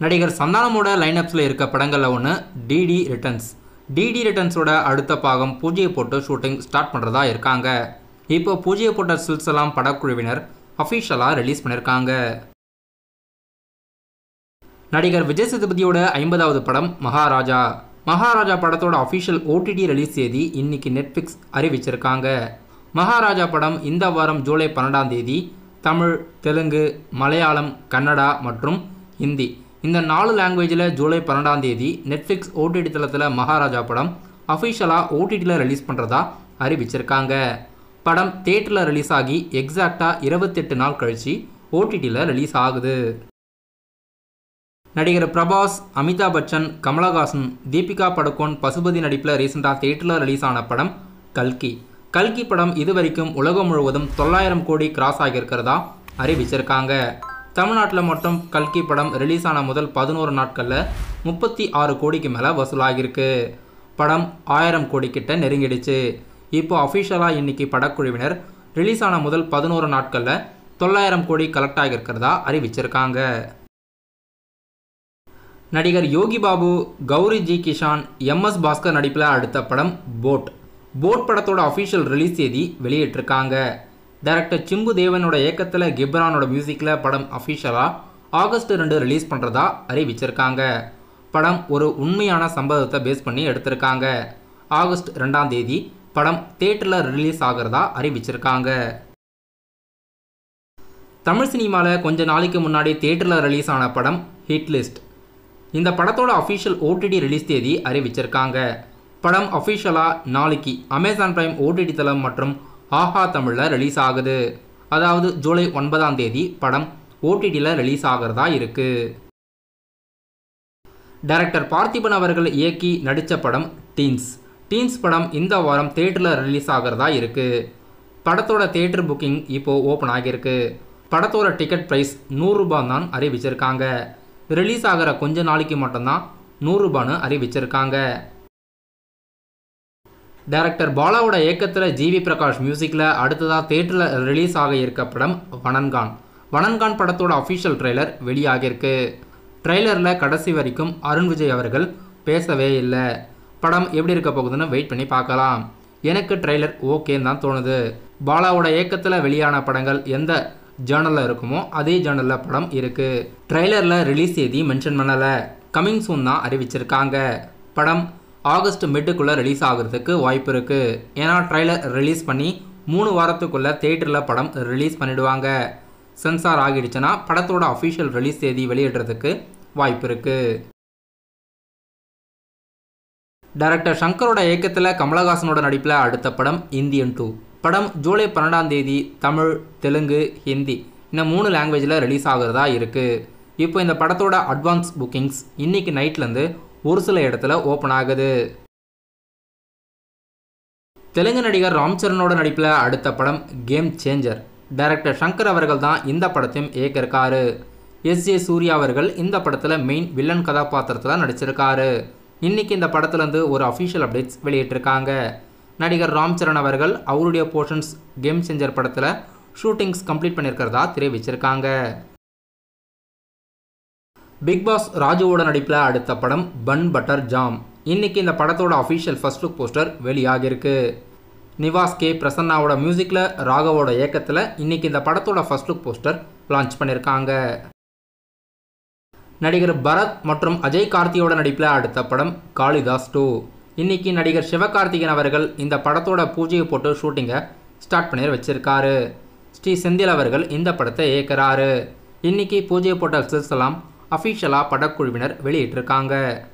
நடிகர் சந்தானமோட லைனப்ஸில் இருக்க படங்களில் ஒன்று டிடி ரிட்டர்ன்ஸ் டிடி ரிட்டர்ன்ஸோட அடுத்த பாகம் பூஜையை போட்டு ஷூட்டிங் ஸ்டார்ட் பண்ணுறதா இருக்காங்க இப்போ பூஜையை போட்ட ஸ்டில்ஸ் எல்லாம் படக்குழுவினர் அஃபிஷியலாக ரிலீஸ் பண்ணியிருக்காங்க நடிகர் விஜய் சேதுபதியோட ஐம்பதாவது படம் மகாராஜா மகாராஜா படத்தோட அஃபிஷியல் ஓடிடி ரிலீஸ் தேதி இன்னைக்கு நெட்ஃப்ளிக்ஸ் அறிவிச்சிருக்காங்க மகாராஜா படம் இந்த வாரம் ஜூலை பன்னெண்டாம் தேதி தமிழ் தெலுங்கு மலையாளம் கன்னடா மற்றும் ஹிந்தி இந்த நாலு லாங்குவேஜில் ஜூலை பன்னெண்டாம் தேதி நெட்ஃப்ளிக்ஸ் ஓடிடி தளத்தில் மகாராஜா படம் அஃபிஷியலாக ஓடிடியில் ரிலீஸ் பண்ணுறதா அறிவிச்சிருக்காங்க படம் தேட்டரில் ரிலீஸ் ஆகி எக்ஸாக்டாக இருபத்தெட்டு நாள் கழித்து ஓடிடியில் ரிலீஸ் ஆகுது நடிகர் பிரபாஸ் அமிதாப் பச்சன் கமலஹாசன் தீபிகா படுகோன் பசுபதி நடிப்பில் ரீசெண்டாக தேட்டரில் ரிலீஸ் ஆன படம் கல்கி கல்கி படம் இதுவரைக்கும் உலகம் முழுவதும் தொள்ளாயிரம் கோடி கிராஸ் ஆகியிருக்கிறதா அறிவிச்சிருக்காங்க தமிழ்நாட்டில் மட்டும் கல்கி படம் ரிலீஸ் ஆன முதல் பதினோரு நாட்களில் முப்பத்தி ஆறு கோடிக்கு மேலே வசூலாகியிருக்கு படம் ஆயிரம் கோடி கிட்ட நெருங்கிடுச்சு இப்போ அஃபிஷியலாக இன்னைக்கு படக்குழுவினர் ரிலீஸ் ஆன முதல் பதினோரு நாட்களில் தொள்ளாயிரம் கோடி கலெக்ட் ஆகியிருக்கிறதா அறிவிச்சிருக்காங்க நடிகர் யோகி பாபு கௌரி ஜி கிஷான் எம்எஸ் பாஸ்கர் நடிப்பில் அடுத்த படம் போட் போட் படத்தோட அஃபிஷியல் ரிலீஸ் தேதி வெளியிட்டிருக்காங்க டைரக்டர் சிம்பு தேவனோட இயக்கத்தில் கிப்ரானோட மியூசிக்கில் படம் அஃபிஷியலாக ஆகஸ்ட் ரெண்டு ரிலீஸ் பண்ணுறதா அறிவிச்சிருக்காங்க படம் ஒரு உண்மையான சம்பவத்தை பேஸ் பண்ணி எடுத்திருக்காங்க ஆகஸ்ட் ரெண்டாம் தேதி படம் தேட்டரில் ரிலீஸ் ஆகிறதா அறிவிச்சிருக்காங்க தமிழ் சினிமாவில் கொஞ்ச நாளைக்கு முன்னாடி தேட்டரில் ரிலீஸ் ஆன படம் ஹிட் லிஸ்ட் இந்த படத்தோட அஃபிஷியல் ஓடிடி ரிலீஸ் தேதி அறிவிச்சிருக்காங்க படம் அஃபிஷியலாக நாளைக்கு அமேசான் பிரைம் ஓடிடி தளம் மற்றும் ஆஹா தமிழில் ரிலீஸ் ஆகுது அதாவது ஜூலை ஒன்பதாம் தேதி படம் ஓடிடியில் ரிலீஸ் ஆகிறதா இருக்கு டைரக்டர் பார்த்திபன் அவர்கள் இயக்கி நடித்த படம் டீன்ஸ் டீன்ஸ் படம் இந்த வாரம் தேட்டரில் ரிலீஸ் ஆகிறதா இருக்கு படத்தோட தேட்டர் புக்கிங் இப்போ ஓப்பன் ஆகியிருக்கு படத்தோட டிக்கெட் ப்ரைஸ் நூறுரூபா தான் அறிவிச்சிருக்காங்க ரிலீஸ் ஆகிற கொஞ்ச நாளைக்கு மட்டும்தான் நூறுரூபான்னு அறிவிச்சிருக்காங்க டைரக்டர் பாலாவோட இயக்கத்தில் ஜிவி பிரகாஷ் மியூசிக்கில் அடுத்ததாக தேட்டரில் ரிலீஸ் ஆக இருக்க படம் வனன்கான் வனன்கான் படத்தோட அஃபிஷியல் ட்ரெய்லர் வெளியாகியிருக்கு ட்ரெய்லரில் கடைசி வரைக்கும் அருண் விஜய் அவர்கள் பேசவே இல்லை படம் எப்படி இருக்க போகுதுன்னு வெயிட் பண்ணி பார்க்கலாம் எனக்கு ட்ரெய்லர் ஓகேன்னு தான் தோணுது பாலாவோட இயக்கத்தில் வெளியான படங்கள் எந்த ஜேர்னலில் இருக்குமோ அதே ஜேர்னலில் படம் இருக்குது ட்ரெய்லரில் ரிலீஸ் தேதி மென்ஷன் பண்ணலை கமிங் சூன் தான் அறிவிச்சிருக்காங்க படம் ஆகஸ்ட் மிட்டுக்குள்ளே ரிலீஸ் ஆகிறதுக்கு வாய்ப்பு இருக்குது ஏன்னா ட்ரெய்லர் ரிலீஸ் பண்ணி மூணு வாரத்துக்குள்ளே தேட்டரில் படம் ரிலீஸ் பண்ணிடுவாங்க சென்சார் ஆகிடுச்சுன்னா படத்தோட அஃபிஷியல் ரிலீஸ் தேதி வெளியிடுறதுக்கு வாய்ப்பு இருக்குது டைரக்டர் சங்கரோட இயக்கத்தில் கமலஹாசனோட நடிப்பில் அடுத்த படம் இந்தியன் டூ படம் ஜூலை பன்னெண்டாம் தேதி தமிழ் தெலுங்கு ஹிந்தி இந்த மூணு லாங்குவேஜில் ரிலீஸ் ஆகிறதா இருக்குது இப்போ இந்த படத்தோட அட்வான்ஸ் புக்கிங்ஸ் இன்னைக்கு நைட்லேருந்து ஒரு சில இடத்துல ஓப்பன் ஆகுது தெலுங்கு நடிகர் ராம் சரணோட நடிப்பில் அடுத்த படம் கேம் சேஞ்சர் டைரக்டர் சங்கர் அவர்கள் தான் இந்த படத்தையும் இயக்கியிருக்காரு எஸ் ஜே சூர்யா அவர்கள் இந்த படத்தில் மெயின் வில்லன் கதாபாத்திரத்தில் நடிச்சிருக்காரு இன்னைக்கு இந்த படத்துலேருந்து ஒரு அஃபிஷியல் அப்டேட்ஸ் வெளியிட்டிருக்காங்க நடிகர் ராம் சரண் அவர்கள் அவருடைய போர்ஷன்ஸ் கேம் சேஞ்சர் படத்தில் ஷூட்டிங்ஸ் கம்ப்ளீட் பண்ணியிருக்கிறதா தெரிவிச்சிருக்காங்க பிக் பாஸ் ராஜுவோட நடிப்பில் அடுத்த படம் பன் பட்டர் ஜாம் இன்னைக்கு இந்த படத்தோட அஃபிஷியல் ஃபர்ஸ்ட் லுக் போஸ்டர் வெளியாகிருக்கு நிவாஸ் கே பிரசன்னாவோட மியூசிக்கில் ராகவோட இயக்கத்தில் இன்னைக்கு இந்த படத்தோட ஃபர்ஸ்ட் லுக் போஸ்டர் லான்ச் பண்ணியிருக்காங்க நடிகர் பரத் மற்றும் அஜய் கார்த்தியோட நடிப்பில் அடுத்த படம் காளிதாஸ் டூ இன்னைக்கு நடிகர் சிவகார்த்திகேயன் அவர்கள் இந்த படத்தோட பூஜையை போட்டு ஷூட்டிங்கை ஸ்டார்ட் பண்ணி வச்சிருக்காரு ஸ்ரீ செந்தில் அவர்கள் இந்த படத்தை இயக்குறாரு இன்னைக்கு பூஜையை போட்ட ஸ்டில்ஸ் எல்லாம் அஃபிஷியலாக படக்குழுவினர் வெளியிட்டிருக்காங்க